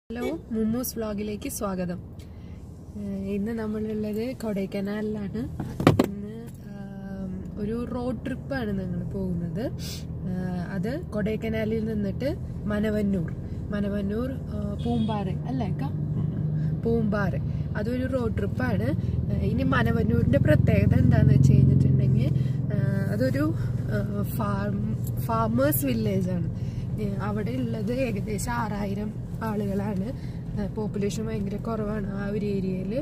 hello മുമ്മൂസ് വ്ളോഗിലേക്ക് സ്വാഗതം ഏഹ് ഇന്ന് നമ്മളുള്ളത് കൊടൈക്കനാലിലാണ് ഇന്ന് ആം, ഒരു റോഡ് ട്രിപ്പാണ് ഞങ്ങൾ പോകുന്നത് ഏഹ് അത് കൊടൈക്കനാലിൽ നിന്നിട്ട് മനവന്നൂർ മനവന്നൂർ ഏഹ് പൂമ്പാറ അല്ലേ അക്ക പൂമ്പാറ അതൊരു റോഡ് ട്രിപ്പാണ് ഏഹ് ഇനി മനവന്നൂരിന്റെ പ്രത്യേകത എന്താന്ന് വെച്ച് കഴിഞ്ഞിട്ടുണ്ടെങ്കിൽ ഏഹ് അതൊരു ഫാം ഫാമേഴ്സ് വില്ലേജ് ആണ് ഏഹ് അവിടെ ഉള്ളത് ഏകദേശം ആറായിരം ആളുകളാണ് പോപ്പുലേഷൻ ഭയങ്കര കുറവാണ് ആ ഒരു ഏരിയയിൽ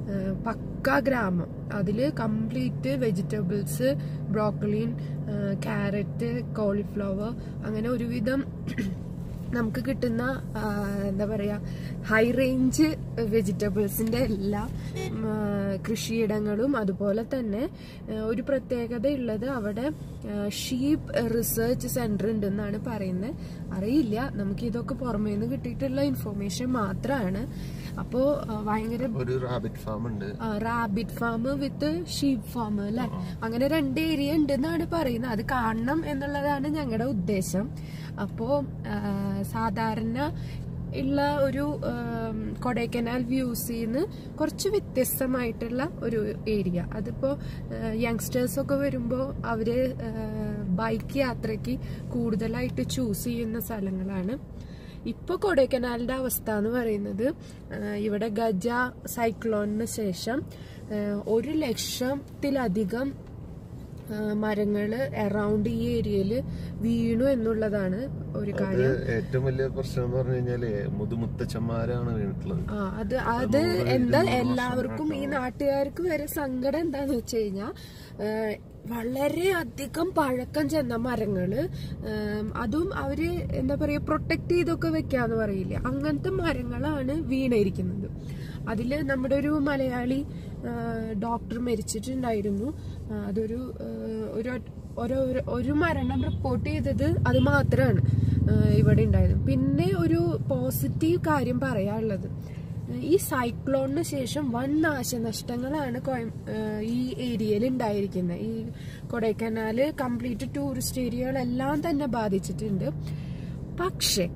പക്ക ഗ്രാമം അതിൽ complete vegetables broccoli carrot cauliflower അങ്ങനെ ഒരുവിധം നമുക്ക് കിട്ടുന്ന ആ, എന്താ പറയാ ഹൈ റേഞ്ച് വെജിറ്റബിൾസിന്റെ എല്ലാ ഉം, ആ, കൃഷിയിടങ്ങളും അതുപോലെ തന്നെ ആ, ഒരു പ്രത്യേകത ഉള്ളത് അവിടെ ഷീപ്പ് റിസർച്ച് സെന്റർ ഉണ്ടെന്നാണ് പറയുന്നത് അറിയില്ല നമുക്ക് ഇതൊക്കെ പുറമേ നിന്ന് കിട്ടിയിട്ടുള്ള ഇൻഫർമേഷൻ മാത്രമാണ് അപ്പോ ആ, ഭയങ്കര ഒരു റാബിറ്റ് ഫാം ഉണ്ട് rabbit farm with sheep farm അല്ലെ അങ്ങനെ രണ്ട് ഏരിയ ഉണ്ടെന്നാണ് പറയുന്നത് അത് കാണണം എന്നുള്ളതാണ് ഞങ്ങളുടെ ഉദ്ദേശം അപ്പോ ആ, സാധാരണ ഉള്ള ഒരു ആം, കൊടൈക്കനാൽ വ്യൂസിൽ നിന്ന് കുറച്ച് വ്യത്യസ്തമായിട്ടുള്ള ഒരു ഏരിയ അതിപ്പോ യങ്സ്റ്റേഴ്സ് ഒക്കെ വരുമ്പോൾ അവര് ബൈക്ക് യാത്രയ്ക്ക് കൂടുതലായിട്ട് ചൂസ് ചെയ്യുന്ന സ്ഥലങ്ങളാണ് ഇപ്പൊ കൊടൈക്കനാലിന്റെ അവസ്ഥ എന്ന് പറയുന്നത് ആ, ഇവിടെ ഗജ സൈക്ലോണിന് ശേഷം ആ, ഒരു ലക്ഷത്തിലധികം ആ, മരങ്ങള് അറൌണ്ട് ഈ ഏരിയയില് വീണു എന്നുള്ളതാണ് ഒരു അത് കാര്യം ഏറ്റവും വലിയ പ്രശ്നം എന്ന് പറഞ്ഞു കഴിഞ്ഞാല് മുതുമുത്തച്ഛന്മാരാണ് വീണിട്ടുള്ളത് ആ അത് അത് എന്താ എല്ലാവർക്കും ഈ നാട്ടുകാർക്ക് വരെ സങ്കടം എന്താന്ന് വെച്ച് കഴിഞ്ഞാ ഏഹ്, വളരെ അധികം പഴക്കം ചെന്ന മരങ്ങള് ഏഹ്, അതും അവര് എന്താ പറയാ പ്രൊട്ടക്ട് ചെയ്തൊക്കെ വെക്കാന്ന് പറയില്ല അങ്ങനത്തെ മരങ്ങളാണ് വീണിരിക്കുന്നത് അതില് നമ്മുടെ ഒരു മലയാളി ഡോക്ടർ മരിച്ചിട്ടുണ്ടായിരുന്നു ആ, അതൊരു ഏഹ്, ഒരു ഒരു ഒരു- ഒരു മരണം റിപ്പോർട്ട് ചെയ്തത് അത് മാത്രമാണ് ഇവിടെ ഉണ്ടായത് പിന്നെ ഒരു പോസിറ്റീവ് കാര്യം പറയാനുള്ളത് ഈ സൈക്ലോണിന് ശേഷം വൻ നാശനഷ്ടങ്ങളാണ് കോയം- ഏഹ് ഈ ഏരിയയിൽ ഉണ്ടായിരിക്കുന്നത് ഈ കൊടൈക്കനാല് കംപ്ലീറ്റ് ടൂറിസ്റ്റ് ഏരിയകളെല്ലാം തന്നെ ബാധിച്ചിട്ടുണ്ട് പക്ഷെ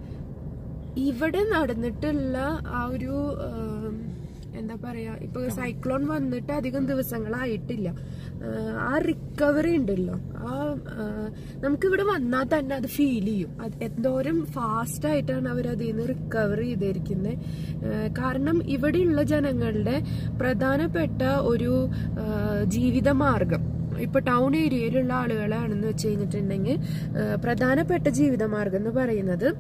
ഇവിടെ നടന്നിട്ടുള്ള ആ ഒരു ആം, എന്താ പറയാ ഇപ്പൊ സൈക്ലോൺ വന്നിട്ട് അധികം ദിവസങ്ങളായിട്ടില്ല ആ, ആ റിക്കവറി ഉണ്ടല്ലോ ആ ആ, നമുക്കിവിടെ വന്നാൽ തന്നെ അത് ഫീൽ ചെയ്യും അത് എന്തോരം ഫാസ്റ്റ് ആയിട്ടാണ് അവർ അതിൽ നിന്ന് റിക്കവർ ചെയ്തിരിക്കുന്നത് കാരണം ഇവിടെയുള്ള ജനങ്ങളുടെ പ്രധാനപ്പെട്ട ഒരു ആ, ജീവിതമാർഗം ഇപ്പൊ ടൗൺ ഏരിയയിലുള്ള ആളുകളാണെന്ന് വെച്ച് കഴിഞ്ഞിട്ടുണ്ടെങ്കിൽ ആ, പ്രധാനപ്പെട്ട ജീവിതമാർഗം എന്ന് പറയുന്നത്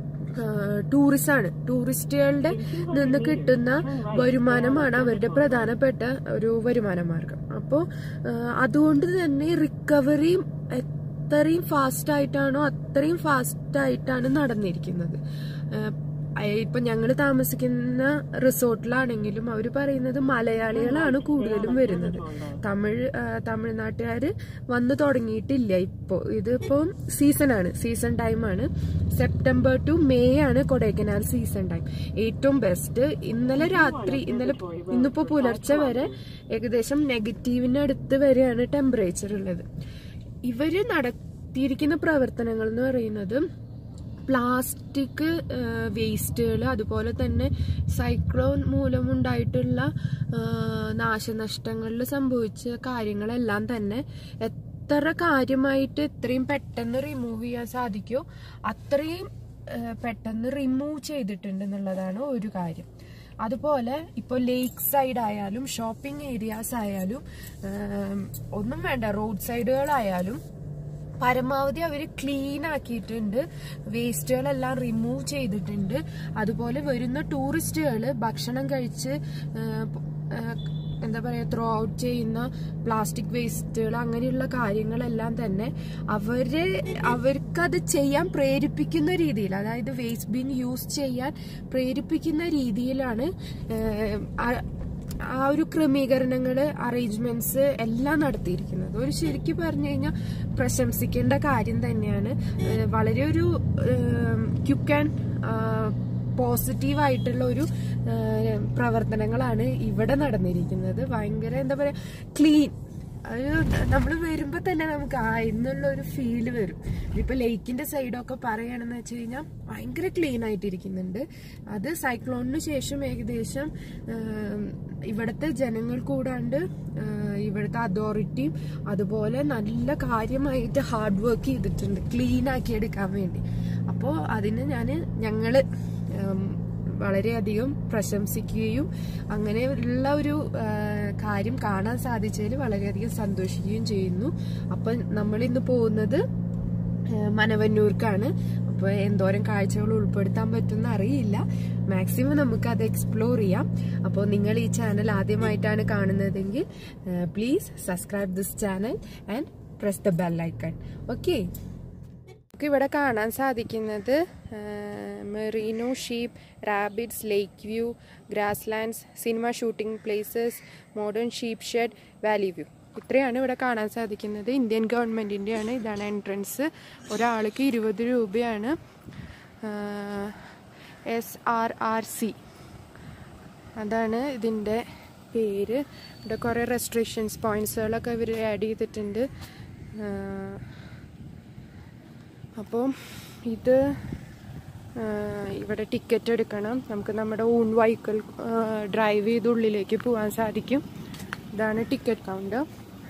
ടൂറിസ്റ്റ് ആണ് ടൂറിസ്റ്റുകളുടെ നിന്ന് കിട്ടുന്ന വരുമാനമാണ് അവരുടെ പ്രധാനപ്പെട്ട ഒരു വരുമാന മാർഗം അപ്പോൾ അതുകൊണ്ട് തന്നെ റിക്കവറിയും എത്രയും ഫാസ്റ്റ് ആയിട്ടാണോ അത്രയും ഫാസ്റ്റ് ആയിട്ടാണ് നടന്നിരിക്കുന്നത് ആ, ഇപ്പൊ ഞങ്ങൾ താമസിക്കുന്ന റിസോർട്ടിലാണെങ്കിലും അവർ പറയുന്നത് മലയാളികളാണ് കൂടുതലും വരുന്നത് തമിഴ് ആ, തമിഴ്നാട്ടുകാര് വന്നു തുടങ്ങിയിട്ടില്ല ഇപ്പോ ഇതിപ്പോ സീസണാണ് സീസൺ ടൈമാണ് സെപ്റ്റംബർ ടു മെയ് ആണ് കൊടൈക്കനാൽ സീസൺ ടൈം ഏറ്റവും ബെസ്റ്റ് ഇന്നലെ രാത്രി ഇന്നലെ ഇന്നിപ്പോ പുലർച്ചെ വരെ ഏകദേശം നെഗറ്റീവിന് അടുത്ത് വരെയാണ് ടെമ്പറേച്ചർ ഉള്ളത് ഇവര് നടത്തിയിരിക്കുന്ന പ്രവർത്തനങ്ങൾ എന്ന് പറയുന്നത് പ്ലാസ്റ്റിക് വേസ്റ്റുകൾ അതുപോലെ തന്നെ സൈക്ലോൺ മൂലമുണ്ടായിട്ടുള്ള ആ, നാശനഷ്ടങ്ങളിൽ സംഭവിച്ച കാര്യങ്ങളെല്ലാം തന്നെ എത്ര കാര്യമായിട്ട് എത്രയും പെട്ടെന്ന് റിമൂവ് ചെയ്യാൻ സാധിക്കുമോ അത്രയും ആ, പെട്ടെന്ന് റിമൂവ് ചെയ്തിട്ടുണ്ട് എന്നുള്ളതാണ് ഒരു കാര്യം അതുപോലെ ഇപ്പോൾ ലേക്ക് സൈഡ് ആയാലും ഷോപ്പിംഗ് ഏരിയാസ് ആയാലും ആ, ഒന്നും വേണ്ട റോഡ് സൈഡുകളായാലും പരമാവധി അവർ ക്ലീൻ ആക്കിയിട്ടുണ്ട് വേസ്റ്റുകളെല്ലാം റിമൂവ് ചെയ്തിട്ടുണ്ട് അതുപോലെ വരുന്ന ടൂറിസ്റ്റുകൾ ഭക്ഷണം കഴിച്ച് ആ, പ്- ആ, എന്താ പറയാ ത്രോ ഔട്ട് ചെയ്യുന്ന പ്ലാസ്റ്റിക് വേസ്റ്റുകൾ അങ്ങനെയുള്ള കാര്യങ്ങളെല്ലാം തന്നെ അവര് അവർക്കത് ചെയ്യാൻ പ്രേരിപ്പിക്കുന്ന രീതിയിൽ അതായത് വേസ്റ്റ് ബിൻ യൂസ് ചെയ്യാൻ പ്രേരിപ്പിക്കുന്ന രീതിയിലാണ് ഏഹ്, ആ- ആ ഒരു ക്രമീകരണങ്ങള് അറേഞ്ച്മെന്റ്സ് എല്ലാം നടത്തിയിരിക്കുന്നത് ഒരു ശരിക്കും പറഞ്ഞു കഴിഞ്ഞാൽ പ്രശംസിക്കേണ്ട കാര്യം തന്നെയാണ് ഏഹ് വളരെ ഒരു ക്യുക്ക് ആൻഡ് പോസിറ്റീവ് ആയിട്ടുള്ള ഒരു ഏഹ് പ്രവർത്തനങ്ങളാണ് ഇവിടെ നടന്നിരിക്കുന്നത് ഭയങ്കര എന്താ പറയാ ക്ലീൻ ഒരു നമ്മൾ വരുമ്പോ തന്നെ നമുക്ക് ആ എന്നുള്ള ഒരു ഫീല് വരും ഇപ്പൊ ലേക്കിന്റെ സൈഡൊക്കെ പറയുകയാണെന്ന് വെച്ച് കഴിഞ്ഞാൽ ഭയങ്കര ക്ലീൻ ആയിട്ടിരിക്കുന്നുണ്ട് അത് സൈക്ലോണിന് ശേഷം ഏകദേശം ആം, ഇവിടുത്തെ ജനങ്ങൾ കൂടാണ്ട് ആ, ഇവിടുത്തെ അതോറിറ്റിയും അതുപോലെ നല്ല കാര്യമായിട്ട് ഹാർഡ് വർക്ക് ചെയ്തിട്ടുണ്ട് ക്ലീൻ ആക്കി എടുക്കാൻ വേണ്ടി അപ്പോൾ അതിന് ഞാൻ ഞങ്ങള് ഉം, വളരെയധികം പ്രശംസിക്കുകയും അങ്ങനെ ഉള്ള ഒരു ആ, കാര്യം കാണാൻ സാധിച്ചതിൽ വളരെയധികം സന്തോഷിക്കുകയും ചെയ്യുന്നു അപ്പം നമ്മൾ ഇന്ന് പോകുന്നത് ആ, മനവന്നൂർക്കാണ് അപ്പോൾ എന്തോരം കാഴ്ചകൾ ഉൾപ്പെടുത്താൻ പറ്റുമെന്ന് അറിയില്ല മാക്സിമം നമുക്ക് അത് എക്സ്പ്ലോർ ചെയ്യാം അപ്പോൾ നിങ്ങൾ ഈ ചാനൽ ആദ്യമായിട്ടാണ് കാണുന്നതെങ്കിൽ please subscribe this channel and press the bell icon okay നമുക്ക് ഇവിടെ കാണാൻ സാധിക്കുന്നത് merino sheep rabbits lake view grasslands cinema shooting places modern sheep shed valley view ഇത്രയാണ് ഇവിടെ കാണാൻ സാധിക്കുന്നത് ഇന്ത്യൻ ഗവൺമെൻറ്റിൻ്റെയാണ് ഇതാണ് എൻട്രൻസ് ഒരാൾക്ക് ഇരുപത് രൂപയാണ് എസ് ആർ ആർ സി അതാണ് ഇതിൻ്റെ പേര് ഇവിടെ കുറേ റെസ്ട്രിക്ഷൻസ് പോയിൻറ്റ്സുകളൊക്കെ ഇവർ ആഡ് ചെയ്തിട്ടുണ്ട് ആഹ് അപ്പോൾ ഇത് ആ, ഇവിടെ ടിക്കറ്റ് എടുക്കണം നമുക്ക് നമ്മുടെ ഓൺ വെഹിക്കിൾ ഡ്രൈവ് ചെയ്ത് ഉള്ളിലേക്ക് പോകാൻ സാധിക്കും ഇതാണ് ടിക്കറ്റ് കൗണ്ടർ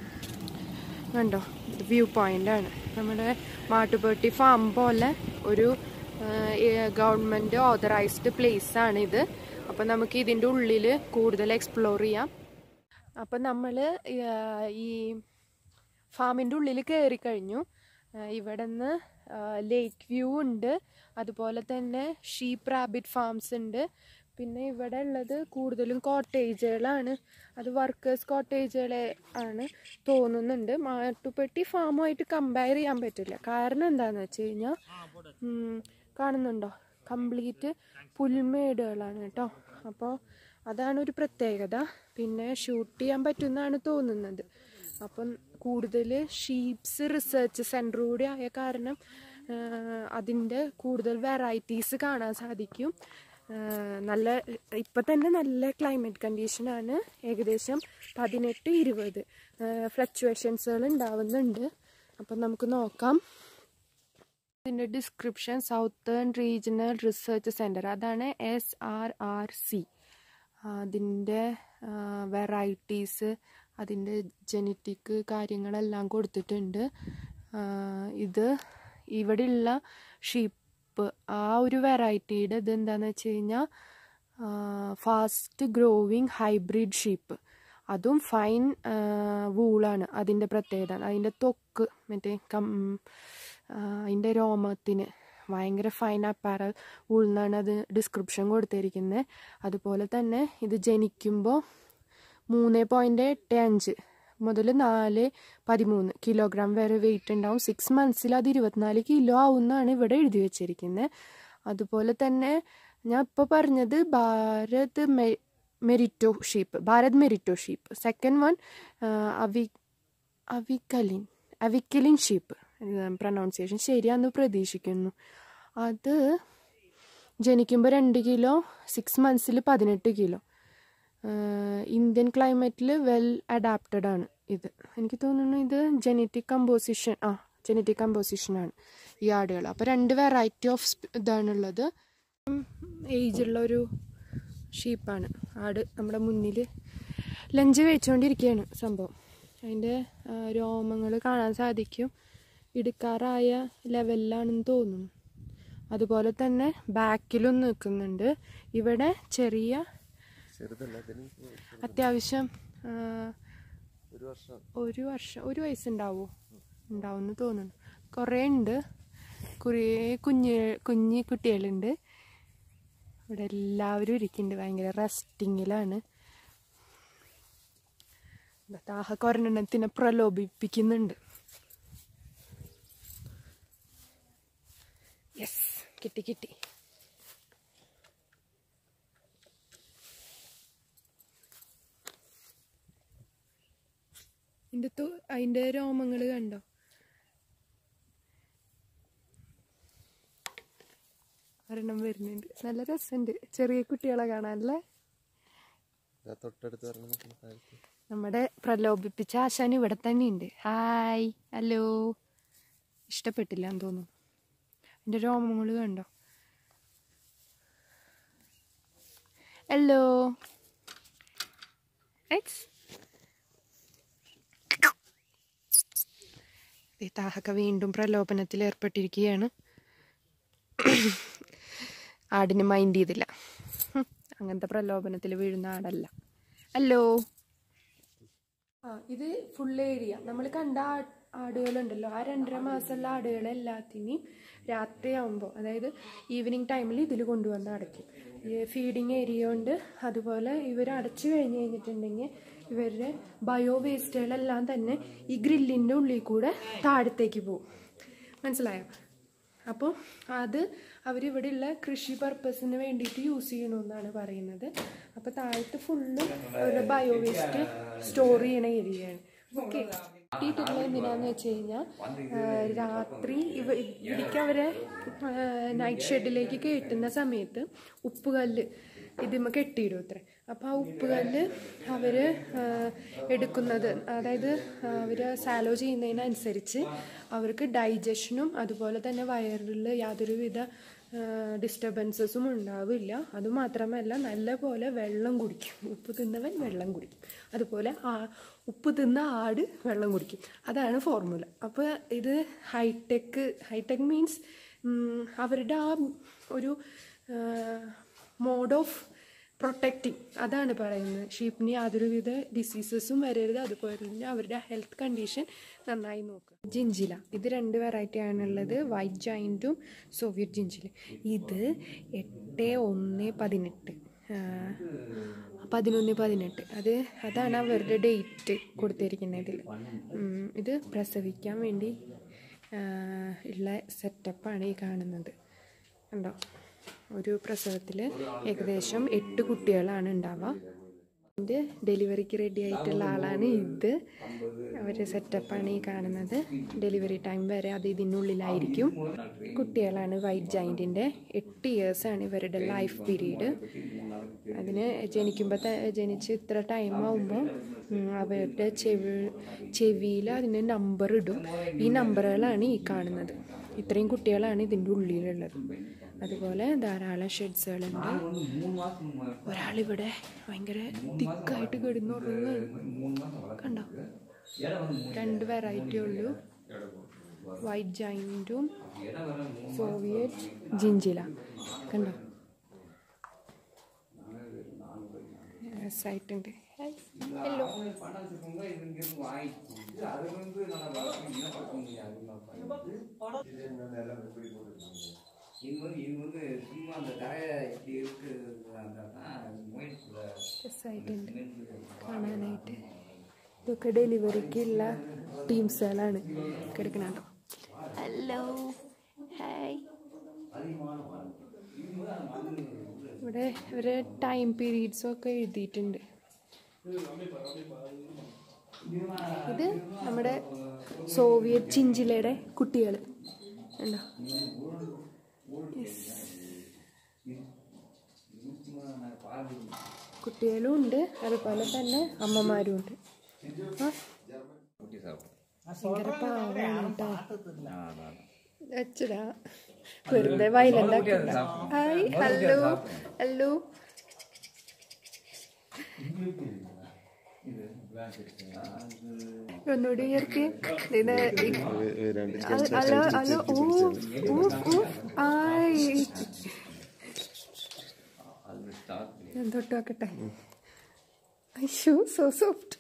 കണ്ടോ ഇത് വ്യൂ പോയിന്റ് ആണ് നമ്മുടെ മാട്ടുപെട്ടി ഫാം പോലെ ഒരു ഗവൺമെൻറ് ഓതറൈസ്ഡ് പ്ലേസ് ആണ് ഇത് അപ്പം നമുക്ക് ഇതിൻ്റെ ഉള്ളിൽ കൂടുതൽ എക്സ്പ്ലോർ ചെയ്യാം അപ്പം നമ്മൾ ഈ ഫാമിൻ്റെ ഉള്ളിൽ കയറി കഴിഞ്ഞു ഇവിടെ നിന്ന് ലേക്ക് വ്യൂ ഉണ്ട് അതുപോലെ തന്നെ ഷീപ്പ് റാബിറ്റ് ഫാംസ് ഉണ്ട് പിന്നെ ഇവിടെ ഉള്ളത് കൂടുതലും കോട്ടേജുകളാണ് അത് വർക്കേഴ്സ് കോട്ടേജുകളെ ആണ് തോന്നുന്നുണ്ട് മാട്ടുപ്പെട്ടി ഫാമുമായിട്ട് കമ്പയർ ചെയ്യാൻ പറ്റില്ല കാരണം എന്താണെന്ന് വെച്ച് കഴിഞ്ഞാൽ കാണുന്നുണ്ടോ കംപ്ലീറ്റ് പുൽമേടുകളാണ് കേട്ടോ അപ്പോൾ അതാണ് ഒരു പ്രത്യേകത പിന്നെ ഷൂട്ട് ചെയ്യാൻ പറ്റുമെന്നാണ് തോന്നുന്നത് അപ്പം കൂടുതൽ ഷീപ്സ് റിസർച്ച് സെൻറ്റർ കൂടി ആയ കാരണം അതിൻ്റെ കൂടുതൽ വെറൈറ്റീസ് കാണാൻ സാധിക്കും ആ, നല്ല ഇപ്പം തന്നെ നല്ല ക്ലൈമറ്റ് കണ്ടീഷനാണ് ഏകദേശം പതിനെട്ട് ഇരുപത് ഫ്ലക്ച്വേഷൻസുകൾ ഉണ്ടാവുന്നുണ്ട് അപ്പം നമുക്ക് നോക്കാം ഇതിൻ്റെ description southern regional research centre അതാണ് എസ് ആർ ആർ സി അതിൻ്റെ വെറൈറ്റീസ് അതിൻ്റെ ജനറ്റിക് കാര്യങ്ങളെല്ലാം കൊടുത്തിട്ടുണ്ട് ആ, ഇത് ഇവിടെയുള്ള ഷീപ്പ് ആ ഒരു വെറൈറ്റിയുടെ ഇത് എന്താണെന്ന് വെച്ച് കഴിഞ്ഞാൽ ഫാസ്റ്റ് ഗ്രോവിങ് ഹൈബ്രിഡ് ഷീപ്പ് അതും ഫൈൻ വൂളാണ് അതിൻ്റെ പ്രത്യേകത അതിൻ്റെ ത്വക്ക് മറ്റേ കം ആ, അതിൻ്റെ രോമത്തിന് ഭയങ്കര ഫൈൻ അപ്പാരൽ വൂൾ എന്നാണ് അത് ഡിസ്ക്രിപ്ഷൻ കൊടുത്തിരിക്കുന്നത് അതുപോലെ തന്നെ ഇത് ജനിക്കുമ്പോൾ മൂന്ന് പോയിൻറ്റ് എട്ട് അഞ്ച് മുതൽ നാല് പതിമൂന്ന് കിലോഗ്രാം വരെ വെയിറ്റ് ഉണ്ടാവും സിക്സ് മന്ത്സിൽ അത് ഇരുപത്തിനാല് കിലോ ആവുമെന്നാണ് ഇവിടെ എഴുതി വെച്ചിരിക്കുന്നത് അതുപോലെ തന്നെ ഞാൻ ഇപ്പോൾ പറഞ്ഞത് ഭാരത് മെ merino sheep Bharat merino sheep second one അവി അവിക്കലിൻ അവിക്കലിൻ ഷീപ്പ് പ്രൊനൗൺസിയേഷൻ ശരിയാന്ന് പ്രതീക്ഷിക്കുന്നു അത് ജനിക്കുമ്പോൾ രണ്ട് കിലോ സിക്സ് മന്ത്സിൽ പതിനെട്ട് കിലോ ഇന്ത്യൻ ക്ലൈമറ്റിൽ വെൽ അഡാപ്റ്റഡ് ആണ് ഇത് എനിക്ക് തോന്നുന്നു ഇത് ജനറ്റിക് കമ്പോസിഷൻ ആ ജനറ്റിക് കമ്പോസിഷനാണ് ഈ ആടുകൾ അപ്പോൾ രണ്ട് വെറൈറ്റി ഓഫ് ഇതാണുള്ളത് ഏജുള്ള ഒരു ഷീപ്പാണ് ആട് നമ്മുടെ മുന്നിൽ ലഞ്ച് കഴിച്ചുകൊണ്ടിരിക്കുകയാണ് സംഭവം അതിൻ്റെ രോമങ്ങൾ കാണാൻ സാധിക്കും ഇടുക്കാറായ ലെവലിലാണെന്ന് തോന്നുന്നു അതുപോലെ തന്നെ ബാക്കിലും നിൽക്കുന്നുണ്ട് ഇവിടെ ചെറിയ ചെറുതല്ല അതിന് അത്യാവശ്യം ആ, ഒരു വർഷം ഒരു വർഷം ഒരു വയസ്സുണ്ടാവോ ഉണ്ടാവുമെന്ന് തോന്നുന്നു കുറേ ഉണ്ട് കുറേ കുഞ്ഞ് കുഞ്ഞി കുട്ടികളുണ്ട് ഇവിടെ എല്ലാവരും ഇരിക്കുന്നുണ്ട് ഭയങ്കര റെസ്റ്റിങ്ങിലാണ് ദാഹക്ക് ഒരെണ്ണത്തിനെ പ്രലോഭിപ്പിക്കുന്നുണ്ട് യെസ് കിട്ടി കിട്ടി അതിൻ്റെ തു അതിൻ്റെ രോമങ്ങൾ കണ്ടോ ഒരെണ്ണം വരുന്നുണ്ട് നല്ല രസമുണ്ട് ചെറിയ കുട്ടികളെ കാണാനല്ലേ ഇതാ തൊട്ടടുത്ത് പറഞ്ഞ താഴത്ത് നമ്മുടെ പ്രലോഭിപ്പിച്ച ആശാൻ ഇവിടെ തന്നെ ഉണ്ട് ഹായ് ഹലോ ഇഷ്ടപ്പെട്ടില്ല എന്ന് തോന്നുന്നു എൻ്റെ രോമങ്ങൾ കണ്ടോ ഹലോ എക്സ് താഹക്ക വീണ്ടും പ്രലോഭനത്തിൽ ഏർപ്പെട്ടിരിക്കുകയാണ് ആടിന് മൈൻഡ് ചെയ്തില്ല ഹും, അങ്ങനത്തെ പ്രലോഭനത്തിൽ വീഴുന്ന ആടല്ല ഹലോ ആ ഇത് ഫുൾ ഏരിയ നമ്മൾ കണ്ട ആ- ആടുകളുണ്ടല്ലോ ആ രണ്ടര മാസമുള്ള ആടുകളെ എല്ലാത്തിനെയും രാത്രിയാവുമ്പോൾ അതായത് ഈവനിങ് ടൈമിൽ ഇതിൽ കൊണ്ടുവന്ന് അടയ്ക്കും ഈ ഫീഡിങ് ഏരിയ ഉണ്ട് അതുപോലെ ഇവർ അടച്ചു കഴിഞ്ഞ് കഴിഞ്ഞിട്ടുണ്ടെങ്കിൽ ഇവരുടെ ബയോ വേസ്റ്റുകളെല്ലാം തന്നെ ഈ ഗ്രില്ലിൻ്റെ ഉള്ളിൽ കൂടെ താഴത്തേക്ക് പോകും മനസ്സിലായോ അപ്പോൾ അത് അവരിവിടെയുള്ള കൃഷി പർപ്പസിന് വേണ്ടിയിട്ട് യൂസ് ചെയ്യണമെന്നാണ് പറയുന്നത് അപ്പോൾ താഴത്ത് ഫുള്ളും അവരുടെ ബയോ വേസ്റ്റ് സ്റ്റോർ ചെയ്യണ ഏരിയയാണ് ഓക്കെ കിട്ടിയിട്ടുള്ള എന്തിനാന്ന് വെച്ച് കഴിഞ്ഞാൽ രാത്രി ഇവ ഇവിടേക്ക് അവരെ നൈറ്റ് ഷെഡിലേക്ക് കയറ്റുന്ന സമയത്ത് ഉപ്പുകല്ല് ഇതിമ്മ കെട്ടിയിടും അത്ര അപ്പോൾ ആ ഉപ്പുകല്ല് അവർ എടുക്കുന്നത് അതായത് അവർ സാലോ ചെയ്യുന്നതിനനുസരിച്ച് അവർക്ക് ഡൈജഷനും അതുപോലെ തന്നെ വയറിൽ യാതൊരുവിധ ഡിസ്റ്റർബൻസസും ഉണ്ടാവില്ല അതുമാത്രമല്ല നല്ലപോലെ വെള്ളം കുടിക്കും ഉപ്പ് തിന്നവൻ വെള്ളം കുടിക്കും അതുപോലെ ആ ഉപ്പ് തിന്ന ആട് വെള്ളം കുടിക്കും അതാണ് ഫോർമുല അപ്പോൾ ഇത് ഹൈടെക് ഹൈടെക് മീൻസ് അവരുടെ ആ ഒരു മോഡ് ഓഫ് പ്രൊട്ടക്റ്റിംഗ് അതാണ് പറയുന്നത് ഷീപ്പിന് യാതൊരുവിധ ഡിസീസസും വരരുത് അതുപോലെ തന്നെ അവരുടെ ഹെൽത്ത് കണ്ടീഷൻ നന്നായി നോക്കുക ജിഞ്ചില ഇത് രണ്ട് വെറൈറ്റി ആണുള്ളത് വൈറ്റ് ജൈൻറ്റും സോവിയറ്റ് ജിഞ്ചില ഇത് എട്ട് ഒന്ന് പതിനെട്ട് ആ, പതിനൊന്ന് പതിനെട്ട് അത് അതാണ് അവരുടെ ഡേറ്റ് കൊടുത്തിരിക്കുന്നത് ഇതിൽ ഉം, ഇത് പ്രസവിക്കാൻ വേണ്ടി ആ, ഉള്ള സെറ്റപ്പാണ് ഈ കാണുന്നത് കണ്ടോ ഒരു പ്രസവത്തിൽ ഏകദേശം എട്ട് കുട്ടികളാണ് ഉണ്ടാവുക ഇത് ഡെലിവറിക്ക് റെഡി ആയിട്ടുള്ള ആളാണ് ഇത് അവരുടെ സെറ്റപ്പാണ് ഈ കാണുന്നത് ഡെലിവറി ടൈം വരെ അത് ഇതിനുള്ളിലായിരിക്കും കുട്ടികളാണ് വൈറ്റ് ജൈൻറ്റിൻ്റെ എട്ട് ഇയേഴ്സാണ് ഇവരുടെ ലൈഫ് പീരീഡ് അതിന് ജനിക്കുമ്പോൾ ജനിച്ച് ഇത്ര ടൈം ആകുമ്പോൾ അവരുടെ ചെവി ചെവിയിൽ അതിന് നമ്പർ ഇടും ഈ നമ്പറുകളാണ് ഈ കാണുന്നത് ഇത്രയും കുട്ടികളാണ് ഇതിൻ്റെ ഉള്ളിലുള്ളത് അതുപോലെ ധാരാളം ഷെഡ്സുകളുണ്ട് ഒരാളിവിടെ ഭയങ്കര തിക്കായിട്ട് കിടന്നുറങ്ങുകയാണ് കണ്ടോ രണ്ട് വെറൈറ്റി ഉള്ളൂ വൈറ്റ് ജൈൻറ്റും സോവിയറ്റ് ജിഞ്ചില കണ്ടോ രസമായിട്ടുണ്ട് ഹലോ இது வந்து இது வந்து சும்மா அந்த தரையை இப்படி இருக்கு முயற்சியில் രസമായിട്ടുണ്ട് കാണാനായിട്ട് ഇതൊക്കെ ഡെലിവറിക്കുള്ള ടീംസുകളാണ് കിടക്കണോ ഹലോ ഹായ് ഇവിടെ ഇവരെ ടൈം പീരീഡ്സും ഒക്കെ എഴുതിയിട്ടുണ്ട് ഇത് നമ്മുടെ സോവിയറ്റ് ചിഞ്ചിലയുടെ കുട്ടികൾ ഉണ്ടോ കുട്ടികളും ഉണ്ട് അതുപോലെ തന്നെ അമ്മമാരും ഉണ്ട് ആ ഭയങ്കര പാവാണ് കേട്ടോ അച്ചടാ വെറുതെ വയലന്റ് ഹായ് ഹലോ ഹലോ ഒന്നുകൂടി ഇയർക്ക് ഇത് ഈ- രണ്ട് അ- ഹലോ ഹലോ ഓ ഓ ഓ ആയ് ഞാൻ തൊട്ട് നോക്കട്ടെ അയ്യോ സോ സോഫ്റ്റ്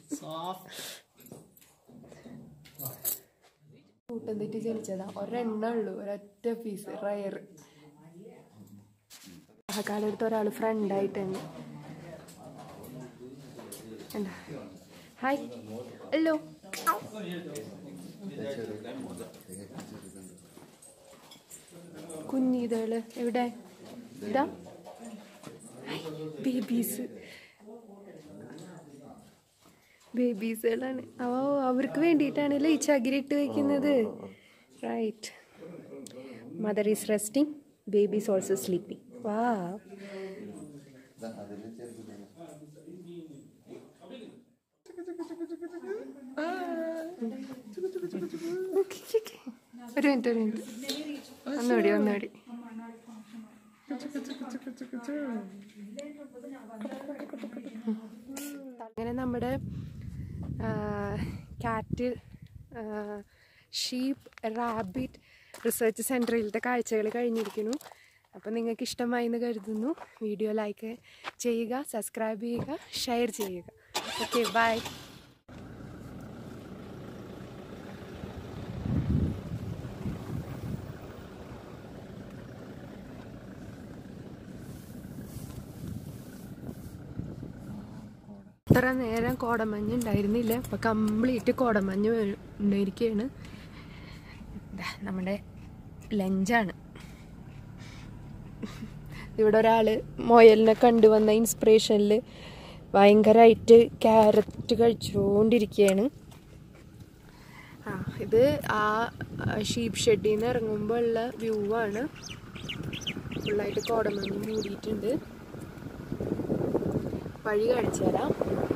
കൂട്ടം തെറ്റി ജനിച്ചതാ ഒരെണ്ണ ഉള്ളൂ ഒരൊറ്റ പീസ് റയർ ആ കാലത്ത് ഒരാൾ ഫ്രണ്ടായിട്ടുണ്ട് എന്താ ഹായ് ഹലോ കുഞ്ഞിതള് എവിടെ ഇതാ ബേബീസ് ബേബീസുകളാണ് അവ അവർക്ക് വേണ്ടിയിട്ടാണല്ലേ ഈ ചകിരി ഇട്ട് വെക്കുന്നത് right mother is resting babies also sleeping വാ ഒരു മിനിറ്റ് ഒരു മിനിറ്റ് ഒന്നുകൂടി ഒന്നുകൂടി അങ്ങനെ നമ്മുടെ കാറ്റ് ഷീപ്പ് റാബിറ്റ് റിസർച്ച് സെൻറ്ററിലത്തെ കാഴ്ചകൾ കഴിഞ്ഞിരിക്കുന്നു അപ്പം നിങ്ങൾക്ക് ഇഷ്ടമായി എന്ന് കരുതുന്നു വീഡിയോ ലൈക്ക് ചെയ്യുക സബ്സ്ക്രൈബ് ചെയ്യുക ഷെയർ ചെയ്യുക ഓക്കെ ബൈ ഇത്ര നേരം കോടമഞ്ഞ് ഉണ്ടായിരുന്നില്ല ഇപ്പൊ കംപ്ലീറ്റ് കോടമഞ്ഞ് വരു- ഉണ്ടായിരിക്കുകയാണ് ദാ നമ്മുടെ ലഞ്ചാണ് ഇവിടെ ഒരാള് മൊയലിനെ കണ്ടുവന്ന ഇൻസ്പിറേഷനിൽ ഭയങ്കരമായിട്ട് ക്യാരറ്റ് കഴിച്ചുകൊണ്ടിരിക്കുകയാണ് ആ ഇത് ആ ഷീപ്പ് ഷെഡിൽ നിന്ന് ഇറങ്ങുമ്പോൾ ഉള്ള വ്യൂ ആണ് ഫുള്ളായിട്ട് കോടമഞ്ഞ് മൂടിയിട്ടുണ്ട് വഴി കാണിച്ചു തരാം